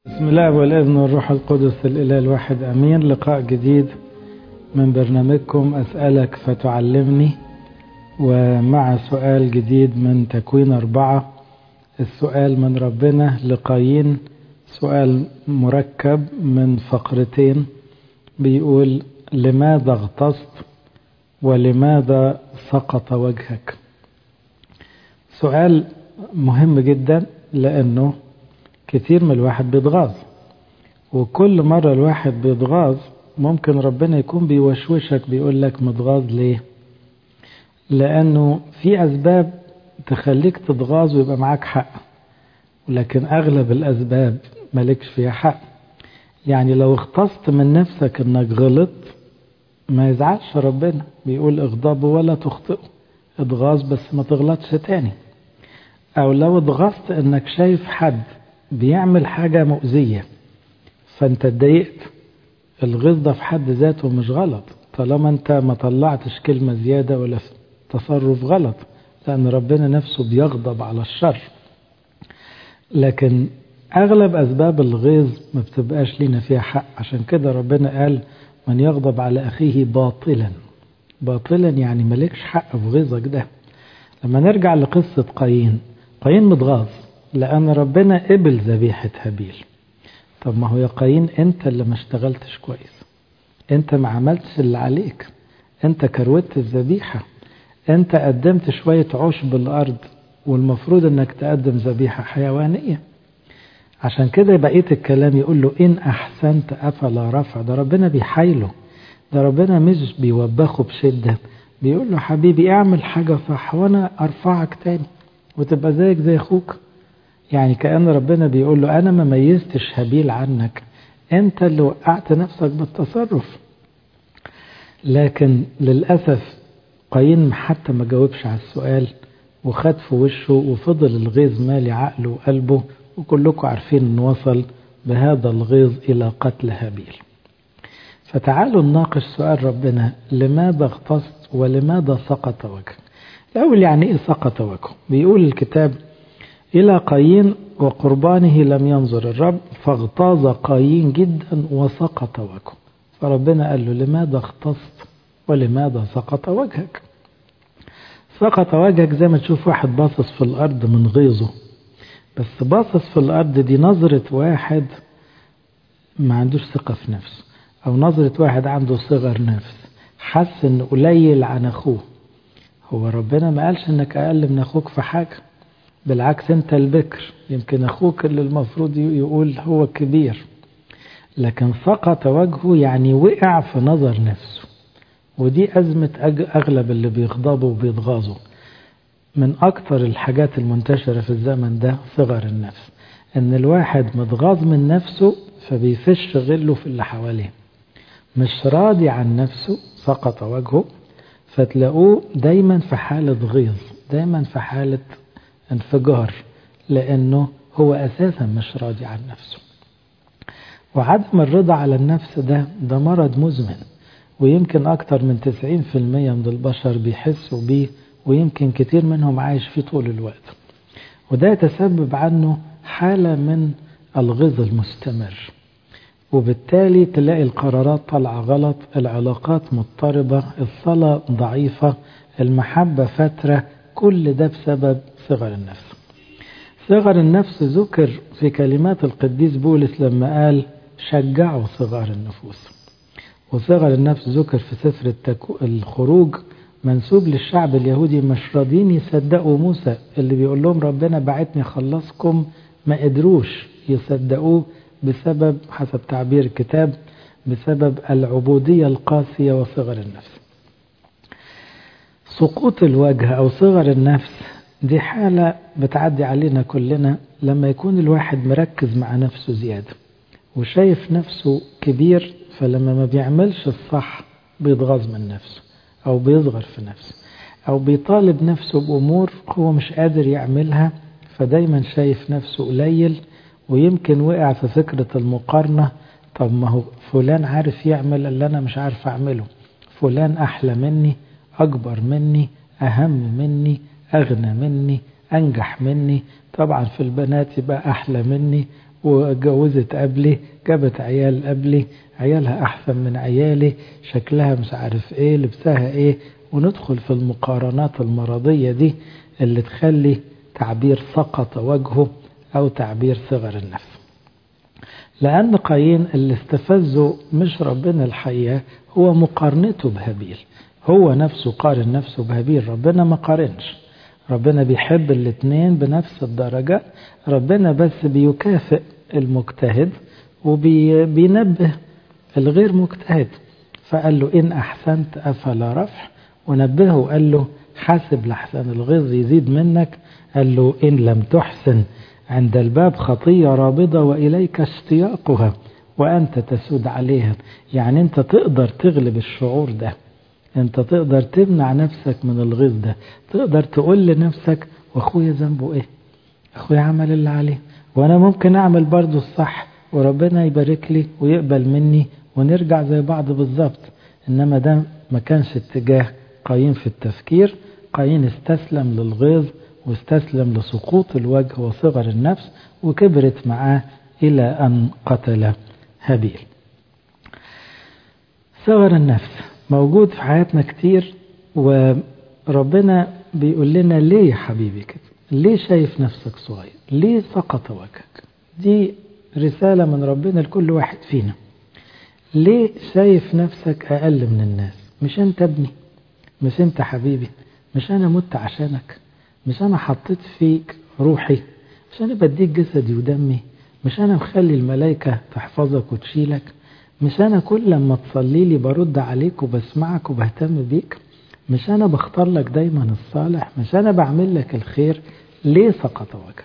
بسم الله والابن والروح القدس الإله الواحد أمين لقاء جديد من برنامجكم أسألك فتعلمني ومع سؤال جديد من تكوين أربعة السؤال من ربنا لقايين سؤال مركب من فقرتين بيقول لماذا اغتصت ولماذا سقط وجهك سؤال مهم جدا لأنه كتير من الواحد بيتغاظ وكل مرة الواحد بيتغاظ ممكن ربنا يكون بيوشوشك بيقول لك متغاظ ليه لأنه في أسباب تخليك تتغاظ ويبقى معاك حق لكن أغلب الأسباب مالكش فيها حق يعني لو اختصت من نفسك انك غلط ما يزعلش ربنا بيقول اغضبوا ولا تخطئوا اتغاظ بس ما تغلطش تاني او لو اتغاظت انك شايف حد بيعمل حاجة مؤذية فانت اتضايقت الغيظ ده في حد ذاته مش غلط طالما انت ما طلعتش كلمة زيادة ولا تصرف غلط لأن ربنا نفسه بيغضب على الشر لكن أغلب أسباب الغيظ ما بتبقاش لينا فيها حق عشان كده ربنا قال من يغضب على أخيه باطلا باطلا يعني مالكش حق في غيظك ده لما نرجع لقصة قايين قايين متغاظ لأن ربنا قبل ذبيحة هابيل طب ما هو يا قايين أنت اللي ما اشتغلتش كويس أنت ما عملتش اللي عليك أنت كروت الذبيحة أنت قدمت شوية عشب الأرض والمفروض أنك تقدم ذبيحة حيوانية عشان كده بقية الكلام يقول له إن أحسنت أفلا رفع ده ربنا بيحايله ده ربنا مش بيوبخه بشدة بيقول له حبيبي اعمل حاجة صح وأنا أرفعك تاني وتبقى زيك زي أخوك يعني كأن ربنا بيقول له أنا ما ميزتش هابيل عنك أنت اللي وقعت نفسك بالتصرف لكن للأسف قايين حتى ما جاوبش على السؤال وخد في وشه وفضل الغيظ مالي عقله وقلبه وكلكم عارفين انه وصل بهذا الغيظ إلى قتل هابيل فتعالوا نناقش سؤال ربنا لماذا اغتصت ولماذا سقط وجهك الأول يعني إيه سقط وجهه بيقول الكتاب إلى قايين وقربانه لم ينظر الرب فاغتاظ قايين جدا وسقط وجهه فربنا قال له لماذا اغتصت ولماذا سقط وجهك سقط وجهك زي ما تشوف واحد باصص في الأرض من غيظه بس باصص في الأرض دي نظرة واحد ما عندوش ثقة في نفسه أو نظرة واحد عنده صغر نفس حس إنه قليل عن أخوه هو ربنا ما قالش إنك أقل من أخوك في حاجة بالعكس أنت البكر يمكن أخوك اللي المفروض يقول هو كبير لكن سقط وجهه يعني وقع في نظر نفسه ودي أزمة أغلب اللي بيغضبوا وبيتغاظوا من أكثر الحاجات المنتشرة في الزمن ده صغر النفس إن الواحد متغاظ من نفسه فبيفش غله في اللي حواليه مش راضي عن نفسه سقط وجهه فتلاقوه دايما في حالة غيظ دايما في حالة انفجار لأنه هو أساسا مش راضي عن نفسه وعدم الرضا على النفس ده ده مرض مزمن ويمكن أكتر من 90% من البشر بيحسوا بيه ويمكن كتير منهم عايش فيه طول الوقت وده يتسبب عنه حالة من الغيظ المستمر وبالتالي تلاقي القرارات طالعة غلط العلاقات مضطربة الصلاة ضعيفة المحبة فترة كل ده بسبب صغر النفس صغر النفس ذكر في كلمات القديس بولس لما قال شجعوا صغار النفوس وصغر النفس ذكر في سفر التكو... الخروج منسوب للشعب اليهودي مش راضيين يصدقوا موسى اللي بيقول لهم ربنا بعتني خلصكم ما قدروش يصدقوه بسبب حسب تعبير الكتاب بسبب العبودية القاسية وصغر النفس سقوط الوجه أو صغر النفس دي حالة بتعدي علينا كلنا لما يكون الواحد مركز مع نفسه زيادة وشايف نفسه كبير فلما ما بيعملش الصح بيتغاظ من نفسه أو بيصغر في نفسه أو بيطالب نفسه بأمور هو مش قادر يعملها فدايما شايف نفسه قليل ويمكن وقع في فكرة المقارنة طب ما هو فلان عارف يعمل اللي أنا مش عارف أعمله فلان أحلى مني أكبر مني أهم مني أغنى مني أنجح مني طبعا في البنات يبقى أحلى مني واتجوزت قبلي جابت عيال قبلي عيالها أحسن من عيالي شكلها مش عارف إيه لبسها إيه وندخل في المقارنات المرضية دي اللي تخلي تعبير سقط وجهه أو تعبير صغر النفس لأن قايين اللي استفزه مش ربنا الحقيقة هو مقارنته بهابيل هو نفسه قارن نفسه بهابيل ربنا ما قارنش ربنا بيحب الاثنين بنفس الدرجة ربنا بس بيكافئ المجتهد وبينبه الغير مجتهد فقال له إن أحسنت أفلا رفح ونبهه وقال له حاسب لحسن الغيظ يزيد منك قال له إن لم تحسن عند الباب خطية رابضة وإليك اشتياقها وأنت تسود عليها يعني أنت تقدر تغلب الشعور ده أنت تقدر تمنع نفسك من الغيظ ده تقدر تقول لنفسك وأخويا ذنبه إيه أخويا عمل اللي عليه وأنا ممكن أعمل برضو الصح وربنا يبارك لي ويقبل مني ونرجع زي بعض بالظبط إنما ده ما كانش اتجاه قايين في التفكير قايين استسلم للغيظ واستسلم لسقوط الوجه وصغر النفس وكبرت معاه إلى أن قتل هابيل صغر النفس موجود في حياتنا كتير وربنا بيقول لنا ليه يا حبيبي كده ليه شايف نفسك صغير ليه سقط وجهك دي رسالة من ربنا لكل واحد فينا ليه شايف نفسك أقل من الناس مش أنت ابني مش أنت حبيبي مش أنا مت عشانك مش أنا حطيت فيك روحي مش أنا بديك جسدي ودمي مش أنا مخلي الملائكة تحفظك وتشيلك مش أنا كل لما تصلي لي برد عليك وبسمعك وبهتم بيك مش أنا بختار لك دايما الصالح مش أنا بعمل لك الخير ليه سقط وجهك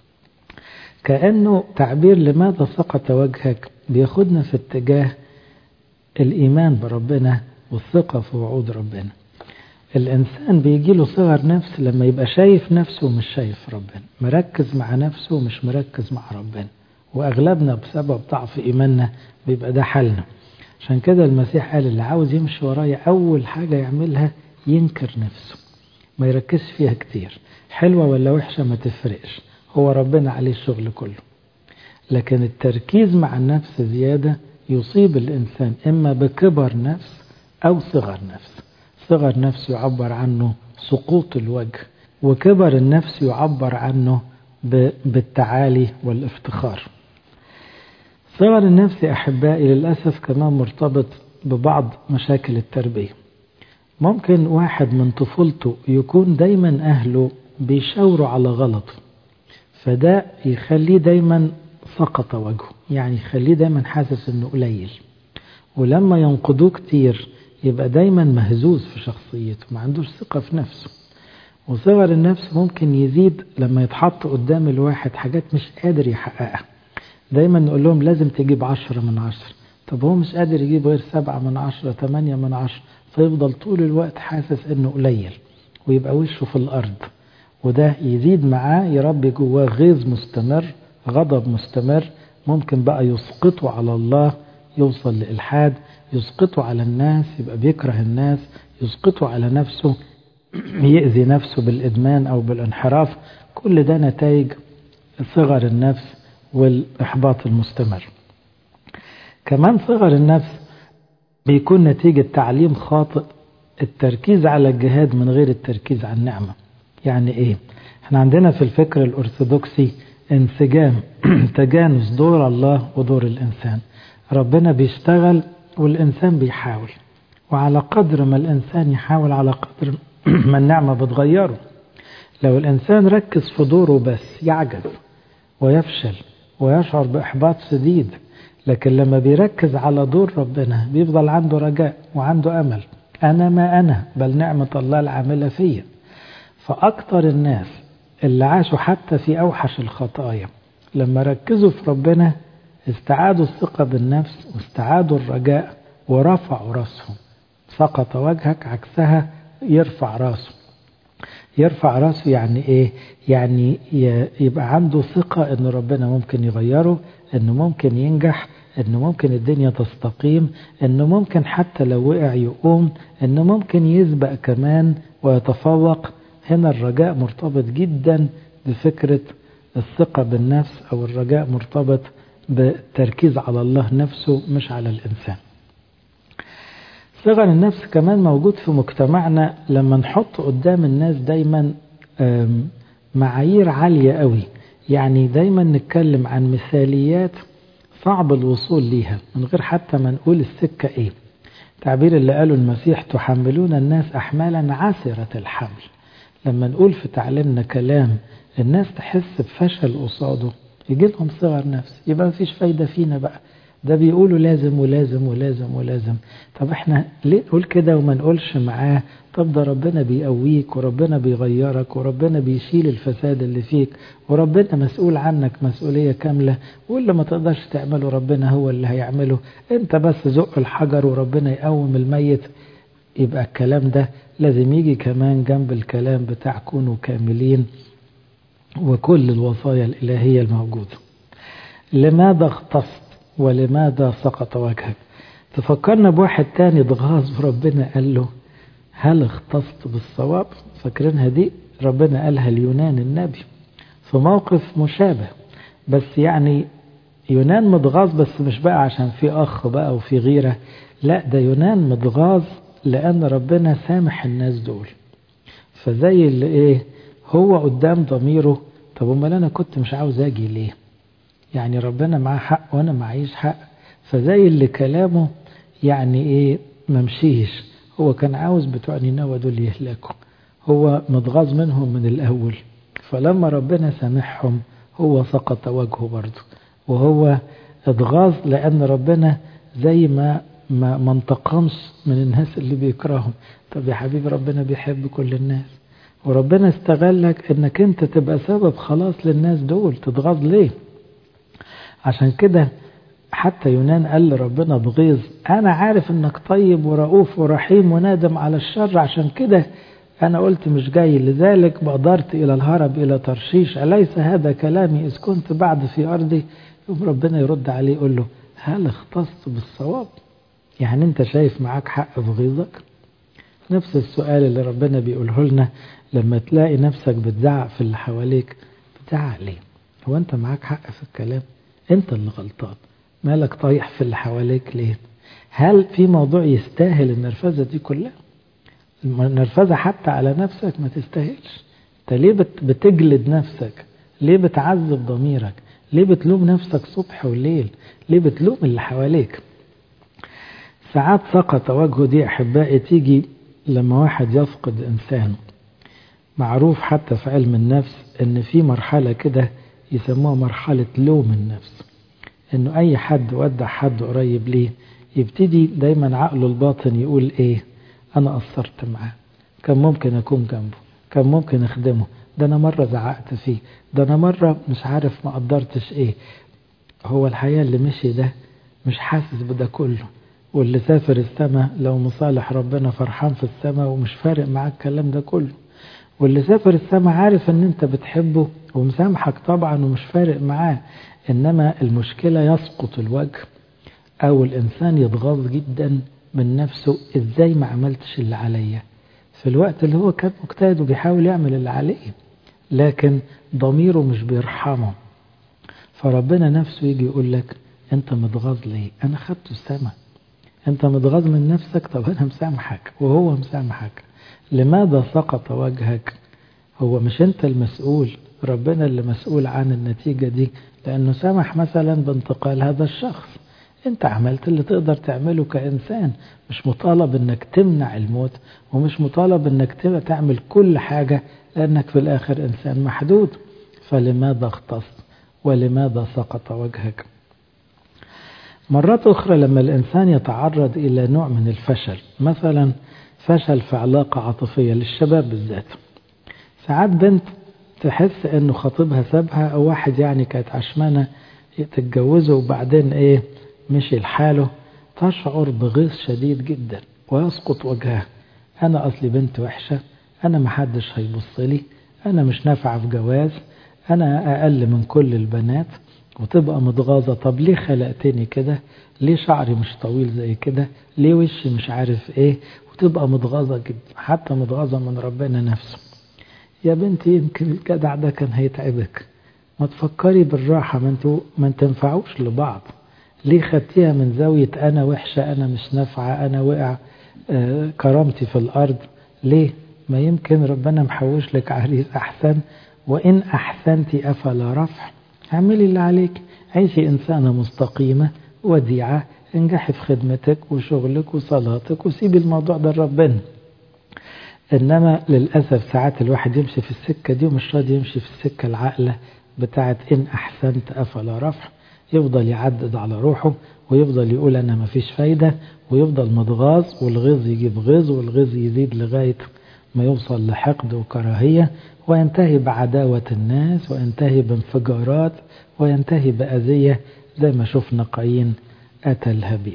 كأنه تعبير لماذا سقط وجهك بياخدنا في اتجاه الإيمان بربنا والثقة في وعود ربنا الإنسان بيجي له صغر نفس لما يبقى شايف نفسه ومش شايف ربنا مركز مع نفسه ومش مركز مع ربنا وأغلبنا بسبب ضعف إيماننا بيبقى ده حالنا عشان كده المسيح قال اللي عاوز يمشي ورايا أول حاجة يعملها ينكر نفسه ما يركزش فيها كتير حلوة ولا وحشة ما تفرقش هو ربنا عليه الشغل كله لكن التركيز مع النفس زيادة يصيب الإنسان إما بكبر نفس أو صغر نفس صغر نفس يعبر عنه سقوط الوجه وكبر النفس يعبر عنه بالتعالي والافتخار صغر النفس أحبائي للأسف كمان مرتبط ببعض مشاكل التربية ممكن واحد من طفولته يكون دايما أهله بيشاوروا على غلطه فده يخليه دايما سقط وجهه يعني يخليه دايما حاسس انه قليل ولما ينقضوه كتير يبقى دايما مهزوز في شخصيته ما عندوش ثقة في نفسه وصغر النفس ممكن يزيد لما يتحط قدام الواحد حاجات مش قادر يحققها دايما نقول لهم لازم تجيب عشرة من عشرة طب هو مش قادر يجيب غير سبعة من عشرة تمانية من عشرة فيفضل طول الوقت حاسس انه قليل ويبقى وشه في الارض وده يزيد معاه يربي جواه غيظ مستمر غضب مستمر ممكن بقى يسقطه على الله يوصل لإلحاد يسقطه على الناس يبقى بيكره الناس يسقطه على نفسه يأذي نفسه بالإدمان أو بالانحراف كل ده نتائج صغر النفس والإحباط المستمر كمان صغر النفس بيكون نتيجة تعليم خاطئ التركيز على الجهاد من غير التركيز على النعمة يعني ايه احنا عندنا في الفكر الأرثوذكسي انسجام تجانس دور الله ودور الإنسان ربنا بيشتغل والإنسان بيحاول وعلى قدر ما الإنسان يحاول على قدر ما النعمة بتغيره لو الإنسان ركز في دوره بس يعجز ويفشل ويشعر بإحباط شديد لكن لما بيركز على دور ربنا بيفضل عنده رجاء وعنده أمل أنا ما أنا بل نعمة الله العاملة فيا فأكثر الناس اللي عاشوا حتى في أوحش الخطايا لما ركزوا في ربنا استعادوا الثقة بالنفس واستعادوا الرجاء ورفعوا راسهم سقط وجهك عكسها يرفع راسه يرفع راسه يعني ايه يعني يبقى عنده ثقة ان ربنا ممكن يغيره انه ممكن ينجح انه ممكن الدنيا تستقيم انه ممكن حتى لو وقع يقوم انه ممكن يسبق كمان ويتفوق هنا الرجاء مرتبط جدا بفكرة الثقة بالنفس أو الرجاء مرتبط بالتركيز على الله نفسه مش على الإنسان صغر النفس كمان موجود في مجتمعنا لما نحط قدام الناس دايما معايير عالية قوي يعني دايما نتكلم عن مثاليات صعب الوصول ليها من غير حتى ما نقول السكة ايه تعبير اللي قاله المسيح تحملون الناس أحمالا عسرة الحمل لما نقول في تعليمنا كلام الناس تحس بفشل قصاده يجي لهم صغر نفس يبقى مفيش فايدة فينا بقى ده بيقولوا لازم ولازم ولازم ولازم طب احنا ليه نقول كده وما نقولش معاه طب ده ربنا بيقويك وربنا بيغيرك وربنا بيشيل الفساد اللي فيك وربنا مسؤول عنك مسؤولية كاملة واللي ما تقدرش تعمله ربنا هو اللي هيعمله انت بس زق الحجر وربنا يقوم الميت يبقى الكلام ده لازم يجي كمان جنب الكلام بتاع كونوا كاملين وكل الوصايا الإلهية الموجودة لماذا اختصت ولماذا سقط وجهك تفكرنا بواحد تاني اتغاظ ربنا قال له هل اختصت بالصواب فاكرينها دي ربنا قالها اليونان النبي في موقف مشابه بس يعني يونان متغاظ بس مش بقى عشان في أخ بقى وفي غيرة لا ده يونان متغاظ لأن ربنا سامح الناس دول فزي اللي ايه هو قدام ضميره طب امال انا كنت مش عاوز اجي ليه يعني ربنا معاه حق وانا معيش حق فزي اللي كلامه يعني ايه ممشيش هو كان عاوز بتوع نينوى دول يهلكوا هو متغاظ منهم من الاول فلما ربنا سامحهم هو سقط وجهه برضه وهو اتغاظ لان ربنا زي ما ما ما انتقمش من الناس اللي بيكرههم طب يا حبيبي ربنا بيحب كل الناس وربنا استغلك انك انت تبقى سبب خلاص للناس دول تتغاظ ليه عشان كده حتى يونان قال لربنا بغيظ انا عارف انك طيب ورؤوف ورحيم ونادم على الشر عشان كده انا قلت مش جاي لذلك بقدرت الى الهرب الى ترشيش اليس هذا كلامي اذ كنت بعد في ارضي يوم ربنا يرد عليه يقول له هل اختصت بالصواب يعني انت شايف معاك حق في غيظك نفس السؤال اللي ربنا بيقوله لنا لما تلاقي نفسك بتزعق في اللي حواليك بتزعق ليه هو انت معاك حق في الكلام انت اللي غلطان مالك طايح في اللي حواليك ليه هل في موضوع يستاهل النرفزة دي كلها النرفزة حتى على نفسك ما تستاهلش انت ليه بتجلد نفسك ليه بتعذب ضميرك ليه بتلوم نفسك صبح وليل ليه بتلوم اللي حواليك ساعات سقط وجهه دي أحبائي تيجي لما واحد يفقد إنسان معروف حتى في علم النفس إن في مرحلة كده يسموها مرحلة لوم النفس إنه أي حد ودع حد قريب ليه يبتدي دايما عقله الباطن يقول إيه أنا قصرت معاه كان ممكن أكون جنبه كان ممكن أخدمه ده أنا مرة زعقت فيه ده أنا مرة مش عارف ما قدرتش إيه هو الحقيقة اللي مشي ده مش حاسس بده كله واللي سافر السماء لو مصالح ربنا فرحان في السماء ومش فارق معاه الكلام ده كله واللي سافر السماء عارف ان انت بتحبه ومسامحك طبعا ومش فارق معاه انما المشكلة يسقط الوجه او الانسان يتغاظ جدا من نفسه ازاي ما عملتش اللي عليا في الوقت اللي هو كان مجتهد وبيحاول يعمل اللي عليه لكن ضميره مش بيرحمه فربنا نفسه يجي يقول لك انت متغاظ ليه انا خدته السماء انت متغاظ من نفسك طب انا مسامحك وهو مسامحك لماذا سقط وجهك هو مش انت المسؤول ربنا اللي مسؤول عن النتيجة دي لانه سمح مثلا بانتقال هذا الشخص انت عملت اللي تقدر تعمله كإنسان مش مطالب انك تمنع الموت ومش مطالب انك تعمل كل حاجة لانك في الاخر انسان محدود فلماذا اختص ولماذا سقط وجهك مرات أخرى لما الإنسان يتعرض إلى نوع من الفشل مثلا فشل في علاقة عاطفية للشباب بالذات ساعات بنت تحس انه خطيبها سابها او واحد يعني كانت عشمانة تتجوزه وبعدين ايه مشي لحاله تشعر بغيظ شديد جدا ويسقط وجهها انا اصلي بنت وحشة انا محدش هيبص لي انا مش نافعة في جواز انا اقل من كل البنات وتبقى متغاظة طب ليه خلقتني كده ليه شعري مش طويل زي كده ليه وشي مش عارف ايه وتبقى متغاظة جدا حتى متغاظة من ربنا نفسه يا بنتي يمكن الجدع ده كان هيتعبك ما تفكري بالراحة ما انتوا ما تنفعوش لبعض ليه خدتيها من زاوية أنا وحشة أنا مش نافعة أنا وقع آه كرامتي في الأرض ليه ما يمكن ربنا محوش لك عريس أحسن وإن أحسنتي أفلا رفع اعملي اللي عليك عيشي إنسانة مستقيمة وديعة انجحي في خدمتك وشغلك وصلاتك وسيبي الموضوع ده لربنا إنما للأسف ساعات الواحد يمشي في السكة دي ومش راضي يمشي في السكة العاقلة بتاعت إن أحسنت أفلا رفع يفضل يعدد على روحه ويفضل يقول أنا مفيش فايدة ويفضل متغاظ والغيظ يجيب غيظ والغيظ يزيد لغاية ما يوصل لحقد وكراهية وينتهي بعداوة الناس وينتهي بانفجارات وينتهي بأذية زي ما شفنا قايين أتى الهابيل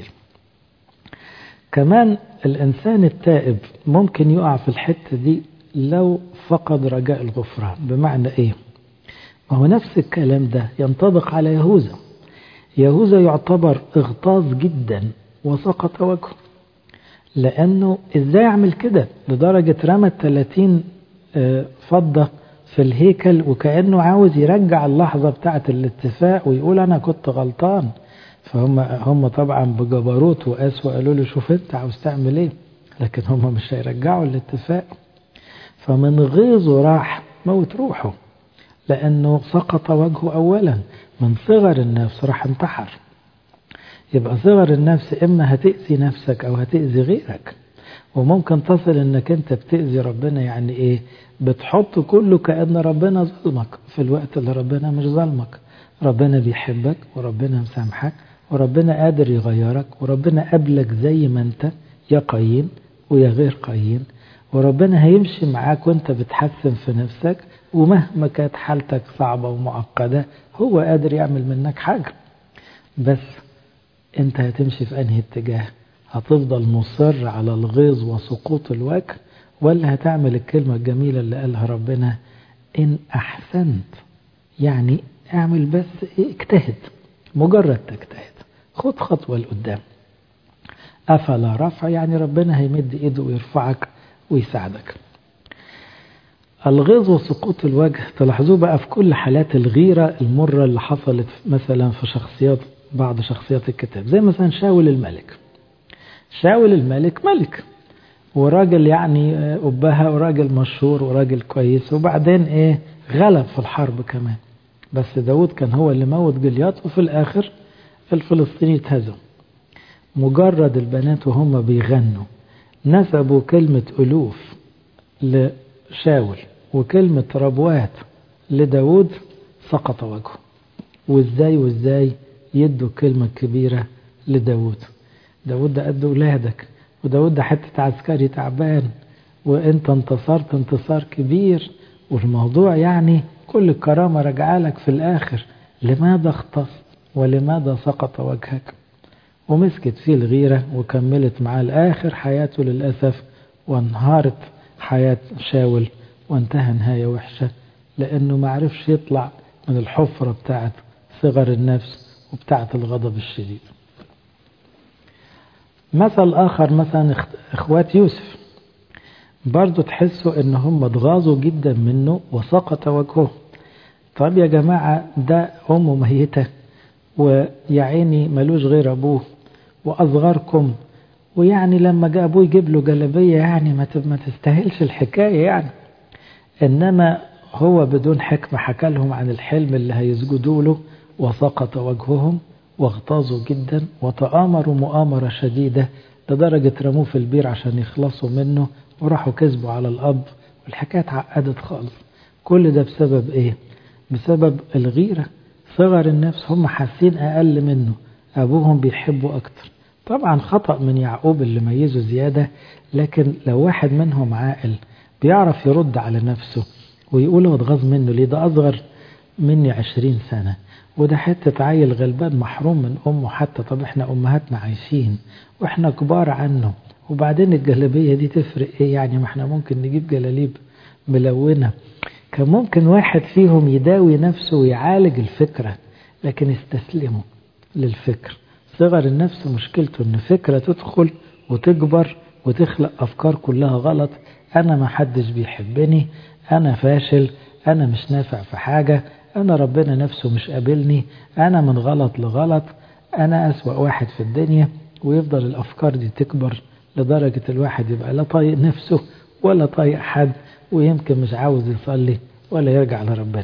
كمان الإنسان التائب ممكن يقع في الحتة دي لو فقد رجاء الغفران بمعنى إيه ما هو نفس الكلام ده ينطبق على يهوذا يهوذا يعتبر اغتاظ جدا وسقط وجهه لأنه إزاي يعمل كده لدرجة رمى 30 فضة في الهيكل وكأنه عاوز يرجع اللحظة بتاعة الاتفاق ويقول أنا كنت غلطان فهم هم طبعا بجبروت وقاس وقالوا له شوف انت عاوز تعمل ايه لكن هم مش هيرجعوا الاتفاق فمن غيظه راح موت روحه لأنه سقط وجهه أولا من صغر النفس راح انتحر يبقى صغر النفس إما هتأذي نفسك أو هتأذي غيرك وممكن تصل انك انت بتأذي ربنا يعني ايه بتحط كله كأن ربنا ظلمك في الوقت اللي ربنا مش ظلمك ربنا بيحبك وربنا مسامحك وربنا قادر يغيرك وربنا قبلك زي ما انت يا قايين ويا غير قايين وربنا هيمشي معاك وانت بتحسن في نفسك ومهما كانت حالتك صعبة ومعقدة هو قادر يعمل منك حاجة بس انت هتمشي في انهي اتجاه هتفضل مصر على الغيظ وسقوط الوجه ولا هتعمل الكلمة الجميلة اللي قالها ربنا إن أحسنت يعني اعمل بس اجتهد مجرد تجتهد خد خطوة لقدام أفلا رفع يعني ربنا هيمد إيده ويرفعك ويساعدك الغيظ وسقوط الوجه تلاحظوه بقى في كل حالات الغيرة المرة اللي حصلت مثلا في شخصيات بعض شخصيات الكتاب زي مثلا شاول الملك شاول الملك ملك وراجل يعني أبها وراجل مشهور وراجل كويس وبعدين إيه غلب في الحرب كمان بس داود كان هو اللي موت جليات وفي الآخر الفلسطيني اتهزم مجرد البنات وهم بيغنوا نسبوا كلمة ألوف لشاول وكلمة ربوات لداود سقط وجهه وازاي وازاي يدوا الكلمة الكبيرة لداود داود ده قد ولادك وداود ده حتة عسكري تعبان وانت انتصرت انتصار كبير والموضوع يعني كل الكرامة رجع لك في الآخر لماذا اختص ولماذا سقط وجهك ومسكت فيه الغيرة وكملت معاه الآخر حياته للأسف وانهارت حياة شاول وانتهى نهاية وحشة لأنه ما عرفش يطلع من الحفرة بتاعت صغر النفس وبتاعت الغضب الشديد مثل آخر مثلا إخوات يوسف برضو تحسوا إن هم اتغاظوا جدا منه وسقط وجهه طب يا جماعة ده أمه ميتة ويا عيني ملوش غير أبوه وأصغركم ويعني لما جاء أبوه يجيب له جلبية يعني ما ما تستاهلش الحكاية يعني إنما هو بدون حكمة حكى لهم عن الحلم اللي هيسجدوا له وسقط وجههم واغتاظوا جدا وتآمروا مؤامرة شديدة لدرجة رموه في البير عشان يخلصوا منه وراحوا كذبوا على الأب والحكاية اتعقدت خالص كل ده بسبب إيه؟ بسبب الغيرة صغر النفس هم حاسين أقل منه أبوهم بيحبوا أكتر طبعا خطأ من يعقوب اللي ميزه زيادة لكن لو واحد منهم عاقل بيعرف يرد على نفسه ويقول هو اتغاظ منه ليه ده أصغر مني عشرين سنة وده حتة عيل غلبان محروم من أمه حتى طب احنا أمهاتنا عايشين واحنا كبار عنه وبعدين الجلابية دي تفرق ايه يعني ما احنا ممكن نجيب جلاليب ملونة كان ممكن واحد فيهم يداوي نفسه ويعالج الفكرة لكن استسلموا للفكر صغر النفس مشكلته ان فكرة تدخل وتكبر وتخلق أفكار كلها غلط أنا ما حدش بيحبني أنا فاشل أنا مش نافع في حاجة أنا ربنا نفسه مش قابلني أنا من غلط لغلط أنا أسوأ واحد في الدنيا ويفضل الأفكار دي تكبر لدرجة الواحد يبقى لا طايق نفسه ولا طايق حد ويمكن مش عاوز يصلي ولا يرجع لربنا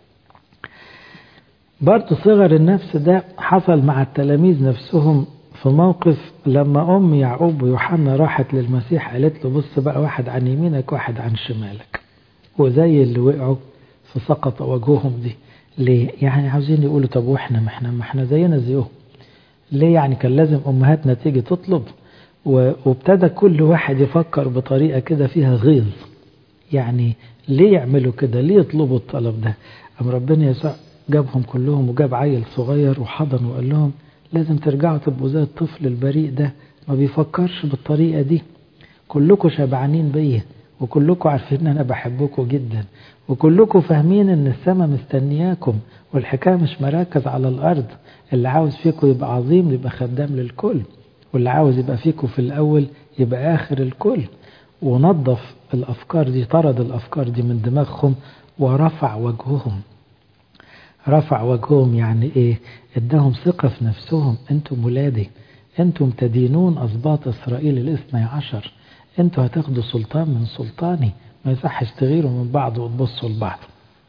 برضه صغر النفس ده حصل مع التلاميذ نفسهم في موقف لما أم يعقوب ويوحنا راحت للمسيح قالت له بص بقى واحد عن يمينك واحد عن شمالك وزي اللي وقعوا في سقط وجههم دي ليه؟ يعني عاوزين يقولوا طب واحنا ما احنا ما احنا زينا زيهم ليه يعني كان لازم أمهاتنا تيجي تطلب وابتدى كل واحد يفكر بطريقة كده فيها غيظ يعني ليه يعملوا كده ليه يطلبوا الطلب ده أم ربنا يسوع جابهم كلهم وجاب عيل صغير وحضن وقال لهم لازم ترجعوا تبقوا زي الطفل البريء ده ما بيفكرش بالطريقة دي كلكم شبعانين بيا وكلكم عارفين ان انا بحبكم جدا وكلكم فاهمين ان السماء مستنياكم والحكاية مش مراكز على الارض اللي عاوز فيكم يبقى عظيم يبقى خدام للكل واللي عاوز يبقى فيكم في الاول يبقى اخر الكل ونظف الافكار دي طرد الافكار دي من دماغهم ورفع وجههم رفع وجههم يعني ايه اداهم ثقة في نفسهم انتم ولادي انتم تدينون اسباط اسرائيل الاثني عشر انتوا هتاخدوا سلطان من سلطاني ما يصحش تغيروا من بعض وتبصوا لبعض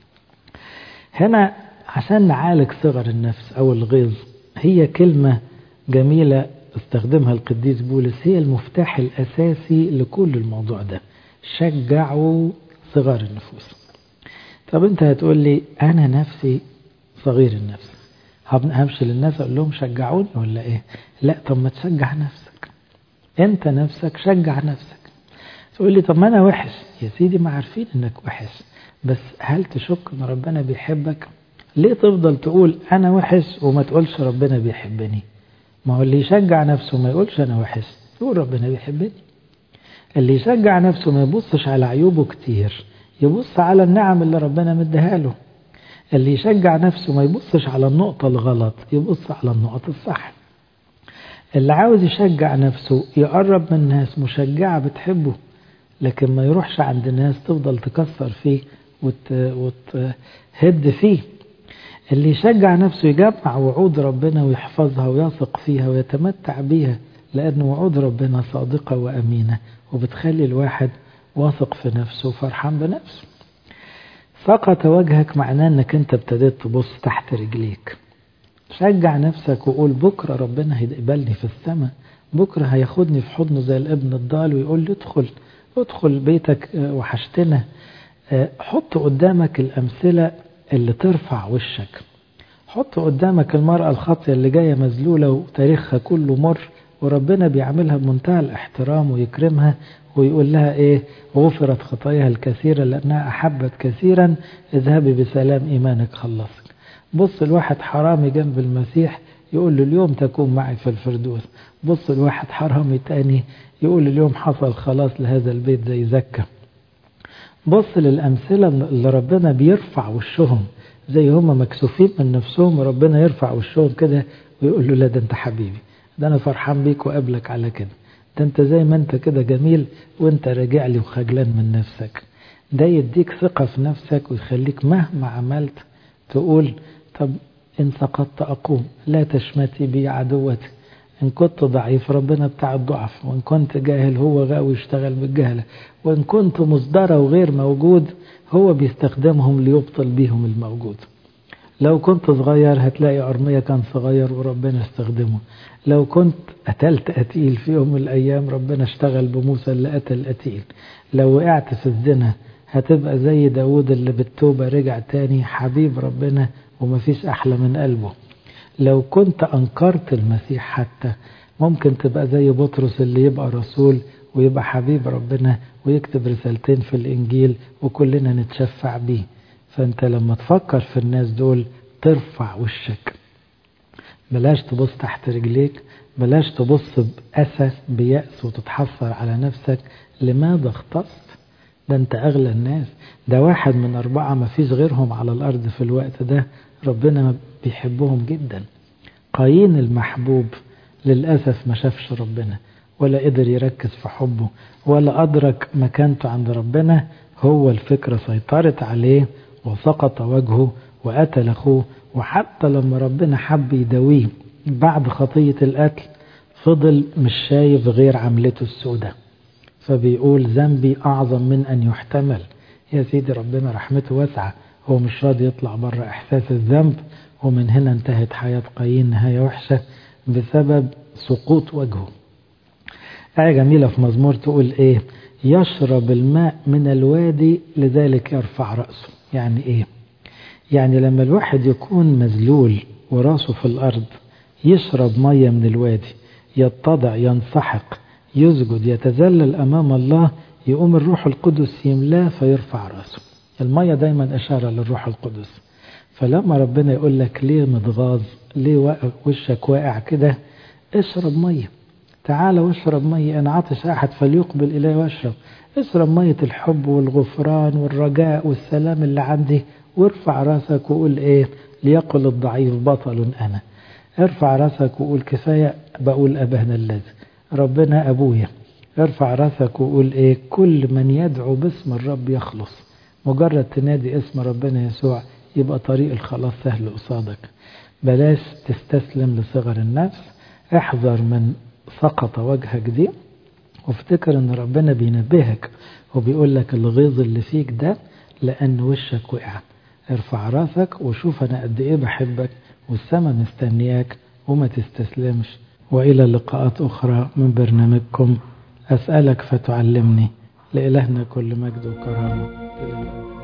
هنا عشان نعالج صغر النفس او الغيظ هي كلمة جميلة استخدمها القديس بولس هي المفتاح الاساسي لكل الموضوع ده شجعوا صغار النفوس طب انت هتقول لي انا نفسي صغير النفس همشي للناس اقول لهم شجعوني ولا ايه لا طب ما تشجع نفسك انت نفسك شجع نفسك تقول لي طب ما انا وحش يا سيدي ما عارفين انك وحش بس هل تشك ان ربنا بيحبك ليه تفضل تقول انا وحش وما تقولش ربنا بيحبني ما هو اللي يشجع نفسه ما يقولش انا وحش يقول ربنا بيحبني اللي يشجع نفسه ما يبصش على عيوبه كتير يبص على النعم اللي ربنا مديها له اللي يشجع نفسه ما يبصش على النقطة الغلط يبص على النقط الصح اللي عاوز يشجع نفسه يقرب من ناس مشجعة بتحبه لكن ما يروحش عند ناس تفضل تكسر فيه وت... وتهد فيه اللي يشجع نفسه يجمع وعود ربنا ويحفظها ويثق فيها ويتمتع بيها لأن وعود ربنا صادقة وأمينة وبتخلي الواحد واثق في نفسه وفرحان بنفسه سقط وجهك معناه انك انت ابتديت تبص تحت رجليك شجع نفسك وقول بكرة ربنا هيقبلني في السماء بكرة هياخدني في حضنه زي الابن الضال ويقول لي ادخل ادخل بيتك وحشتنا حط قدامك الأمثلة اللي ترفع وشك حط قدامك المرأة الخاطية اللي جاية مذلولة وتاريخها كله مر وربنا بيعملها بمنتهى الاحترام ويكرمها ويقول لها ايه غفرت خطاياها الكثيرة لأنها أحبت كثيرا اذهبي بسلام إيمانك خلصك بص الواحد حرامي جنب المسيح يقول له اليوم تكون معي في الفردوس بص الواحد حرامي تاني يقول اليوم حصل خلاص لهذا البيت زي زكا بص للأمثلة اللي ربنا بيرفع وشهم زي هم مكسوفين من نفسهم وربنا يرفع وشهم كده ويقول له لا ده انت حبيبي ده انا فرحان بيك وقابلك على كده ده انت زي ما انت كده جميل وانت راجع لي وخجلان من نفسك ده يديك ثقة في نفسك ويخليك مهما عملت تقول طب إن سقطت أقوم لا تشمتي بي عدوتي إن كنت ضعيف ربنا بتاع الضعف وإن كنت جاهل هو غاوي يشتغل بالجهلة وإن كنت مصدرة وغير موجود هو بيستخدمهم ليبطل بيهم الموجود لو كنت صغير هتلاقي أرمية كان صغير وربنا استخدمه لو كنت قتلت قتيل في يوم من الأيام ربنا اشتغل بموسى اللي قتل قتيل لو وقعت في الزنا هتبقى زي داود اللي بالتوبة رجع تاني حبيب ربنا ومفيش أحلى من قلبه لو كنت أنكرت المسيح حتى ممكن تبقى زي بطرس اللي يبقى رسول ويبقى حبيب ربنا ويكتب رسالتين في الإنجيل وكلنا نتشفع بيه فأنت لما تفكر في الناس دول ترفع وشك بلاش تبص تحت رجليك بلاش تبص بأسى بيأس وتتحسر على نفسك لماذا اختصت ده انت أغلى الناس ده واحد من أربعة ما فيش غيرهم على الأرض في الوقت ده ربنا بيحبهم جدا قايين المحبوب للأسف ما شافش ربنا ولا قدر يركز في حبه ولا أدرك مكانته عند ربنا هو الفكرة سيطرت عليه وسقط وجهه وقتل أخوه وحتى لما ربنا حب يداويه بعد خطية القتل فضل مش شايف غير عملته السوداء فبيقول ذنبي أعظم من أن يحتمل يا سيدي ربنا رحمته واسعة هو مش راضي يطلع بره إحساس الذنب ومن هنا انتهت حياة قايين نهاية وحشة بسبب سقوط وجهه آية جميلة في مزمور تقول إيه يشرب الماء من الوادي لذلك يرفع رأسه يعني إيه يعني لما الواحد يكون مذلول وراسه في الأرض يشرب مية من الوادي يتضع ينسحق يسجد يتذلل أمام الله يقوم الروح القدس يملاه فيرفع رأسه المية دايما إشارة للروح القدس فلما ربنا يقول لك ليه متغاظ ليه وشك واقع كده اشرب مية تعال واشرب مية إن عطش أحد فليقبل إليه واشرب اشرب مية الحب والغفران والرجاء والسلام اللي عندي وارفع راسك وقول ايه ليقل الضعيف بطل أنا ارفع راسك وقول كفاية بقول أبهنا الذي ربنا أبويا ارفع راسك وقول ايه كل من يدعو باسم الرب يخلص مجرد تنادي اسم ربنا يسوع يبقى طريق الخلاص سهل قصادك بلاش تستسلم لصغر النفس احذر من سقط وجهك دي وافتكر ان ربنا بينبهك وبيقول لك الغيظ اللي فيك ده لان وشك وقع ارفع راسك وشوف انا قد ايه بحبك والسما مستنياك وما تستسلمش والى لقاءات اخرى من برنامجكم اسالك فتعلمني لالهنا كل مجد وكرامه الى الأبد